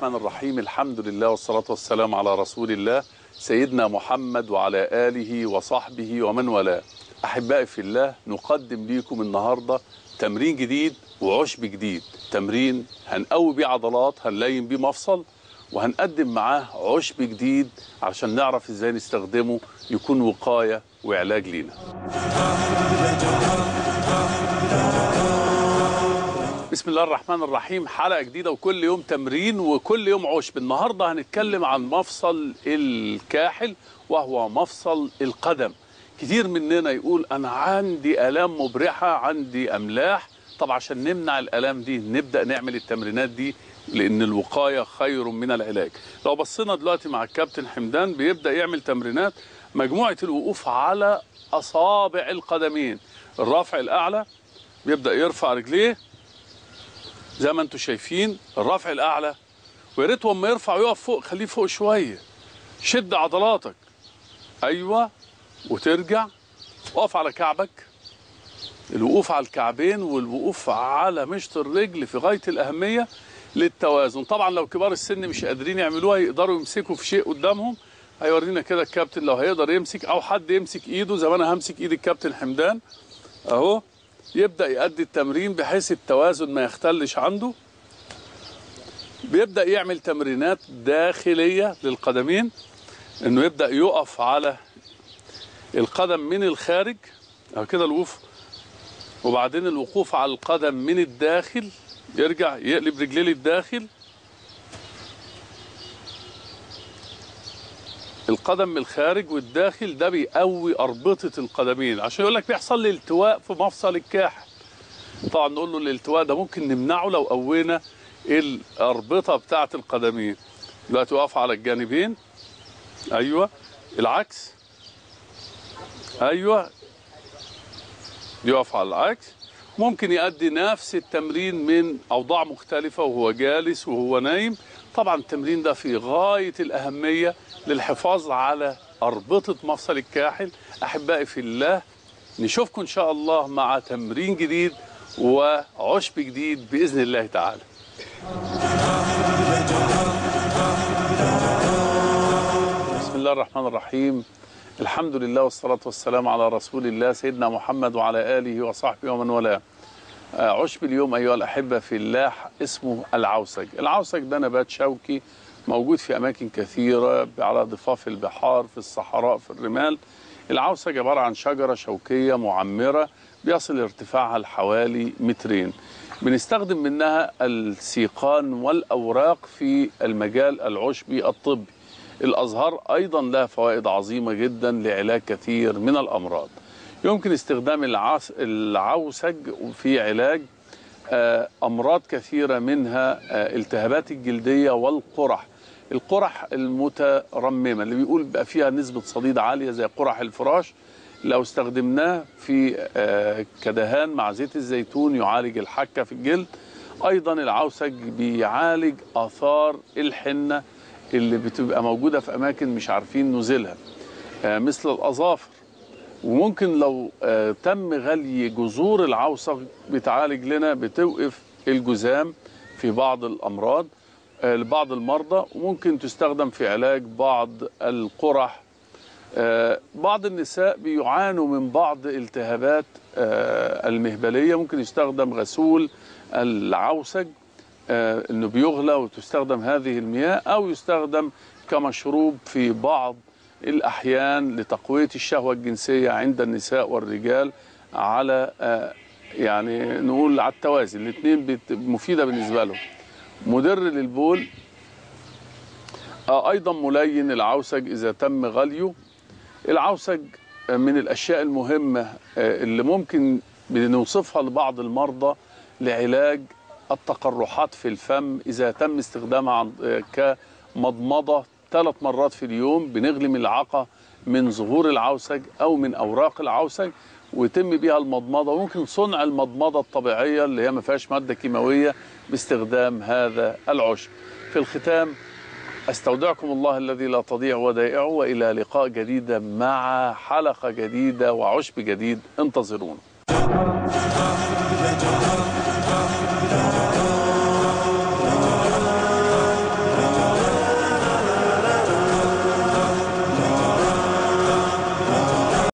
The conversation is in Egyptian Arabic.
الرحمن الرحيم الحمد لله والصلاة والسلام على رسول الله سيدنا محمد وعلى آله وصحبه ومن والاه أحبائي في الله نقدم لكم النهاردة تمرين جديد وعشب جديد تمرين هنقوي بيه عضلات هنلين بيه مفصل وهنقدم معاه عشب جديد عشان نعرف ازاي نستخدمه يكون وقاية وعلاج لينا بسم الله الرحمن الرحيم حلقة جديدة وكل يوم تمرين وكل يوم عشب النهاردة هنتكلم عن مفصل الكاحل وهو مفصل القدم كتير مننا يقول أنا عندي آلام مبرحة عندي أملاح طب عشان نمنع الآلام دي نبدأ نعمل التمرينات دي لأن الوقاية خير من العلاج لو بصينا دلوقتي مع الكابتن حمدان بيبدأ يعمل تمرينات مجموعة الوقوف على أصابع القدمين الرفع الأعلى بيبدأ يرفع رجليه زي ما انتم شايفين الرفع الاعلى ويا ريت اما يرفع ويقف فوق خليه فوق شويه شد عضلاتك ايوه وترجع اقف على كعبك الوقوف على الكعبين والوقوف على مشط الرجل في غايه الاهميه للتوازن طبعا لو كبار السن مش قادرين يعملوها يقدروا يمسكوا في شيء قدامهم هيورينا كده الكابتن لو هيقدر يمسك او حد يمسك ايده زي ما انا همسك ايد الكابتن حمدان اهو يبدأ يؤدي التمرين بحيث التوازن ما يختلش عنده بيبدأ يعمل تمرينات داخلية للقدمين انه يبدأ يقف على القدم من الخارج او كده الوقوف وبعدين الوقوف على القدم من الداخل يرجع يقلب رجليه للداخل القدم من الخارج والداخل ده بيقوي أربطة القدمين عشان يقول لك بيحصل لي التواء في مفصل الكاحل طبعا نقول له الالتواء ده ممكن نمنعه لو قوينا الأربطة بتاعة القدمين دلوقتي واقف على الجانبين أيوه العكس أيوه يقف على العكس ممكن يؤدي نفس التمرين من أوضاع مختلفة وهو جالس وهو نايم طبعا التمرين ده في غاية الأهمية للحفاظ على أربطة مفصل الكاحل أحبائي في الله نشوفكم إن شاء الله مع تمرين جديد وعشب جديد بإذن الله تعالى بسم الله الرحمن الرحيم الحمد لله والصلاة والسلام على رسول الله سيدنا محمد وعلى آله وصحبه ومن والاه عشب اليوم أيها الأحبة في الله اسمه العوسج العوسج ده نبات شوكي موجود في أماكن كثيرة على ضفاف البحار في الصحراء في الرمال العوسج عبارة عن شجرة شوكية معمرة بيصل ارتفاعها لحوالي مترين بنستخدم منها السيقان والأوراق في المجال العشبي الطبي الأزهار أيضا لها فوائد عظيمة جدا لعلاج كثير من الأمراض يمكن استخدام العس... العوسج في علاج أمراض كثيرة منها التهابات الجلدية والقرح القرح المترممة اللي بيقول بقى فيها نسبة صديد عالية زي قرح الفراش لو استخدمناه في كدهان مع زيت الزيتون يعالج الحكة في الجلد أيضا العوسج بيعالج آثار الحنة اللي بتبقى موجودة في أماكن مش عارفين نزيلها مثل الأظافر وممكن لو تم غلي جذور العوسج بتعالج لنا بتوقف الجذام في بعض الأمراض لبعض المرضى وممكن تستخدم في علاج بعض القرح بعض النساء بيعانوا من بعض التهابات المهبلية ممكن يستخدم غسول العوسج انه بيغلى وتستخدم هذه المياه او يستخدم كمشروب في بعض الأحيان لتقوية الشهوة الجنسية عند النساء والرجال على يعني نقول على التوازي الاثنين مفيدة بالنسبة لهم مدر للبول أيضا ملين العوسج إذا تم غليه العوسج من الأشياء المهمة اللي ممكن بنوصفها لبعض المرضى لعلاج التقرحات في الفم إذا تم استخدامها كمضمضة ثلاث مرات في اليوم بنغلي ملعقة من زهور العوسج أو من أوراق العوسج ويتم بيها المضمضة وممكن صنع المضمضة الطبيعية اللي هي ما فيهاش مادة كيماوية باستخدام هذا العشب في الختام استودعكم الله الذي لا تضيع ودائعه والى لقاء جديد مع حلقه جديده وعشب جديد انتظرونا